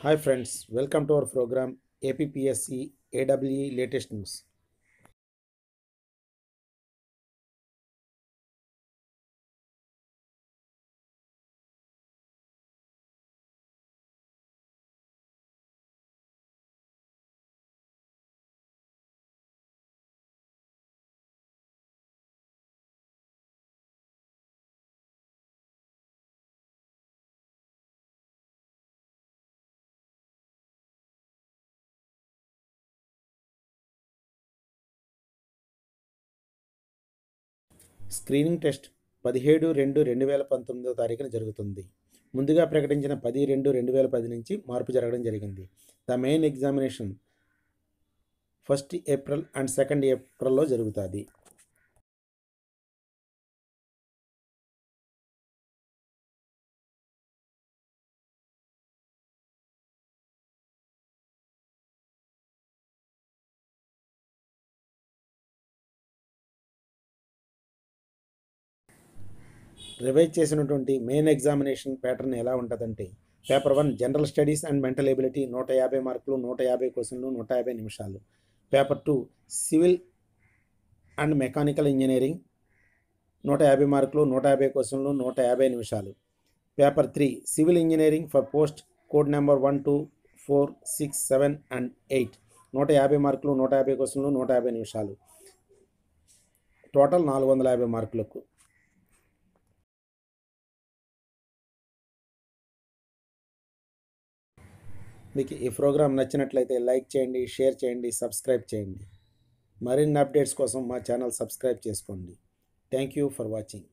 Hi friends, welcome to our program APPSC AWE latest news. Screening test పదిహేడు రెండు రెండు వేల పంతొమ్మిదో తారీఖున జరుగుతుంది ముందుగా ప్రకటించిన పది రెండు రెండు వేల పది నుంచి మార్పు జరగడం జరిగింది the main examination first April and second ఏప్రిల్లో జరుగుతుంది రివైజ్ చేసినటువంటి మెయిన్ ఎగ్జామినేషన్ ప్యాటర్న్ ఎలా ఉంటుందంటే paper one general studies and mental ability నూట యాభై మార్కులు నూట యాభై క్వశ్చన్లు నూట యాభై నిమిషాలు paper two civil and mechanical engineering నూట యాభై మార్కులు నూట యాభై క్వశ్చన్లు నూట యాభై నిమిషాలు paper three civil engineering for post code number one two four six seven and eight నూట యాభై మార్కులు నూట యాభై క్వశ్చన్లు నూట యాభై నిమిషాలు టోటల్ నాలుగు వందల యాభై మార్కులకు మీకు ఈ ప్రోగ్రామ్ నచ్చినట్లయితే లైక్ చేయండి షేర్ చేయండి సబ్స్క్రైబ్ చేయండి మరిన్ని అప్డేట్స్ కోసం మా ఛానల్ సబ్స్క్రైబ్ చేసుకోండి థ్యాంక్ యూ ఫర్ వాచింగ్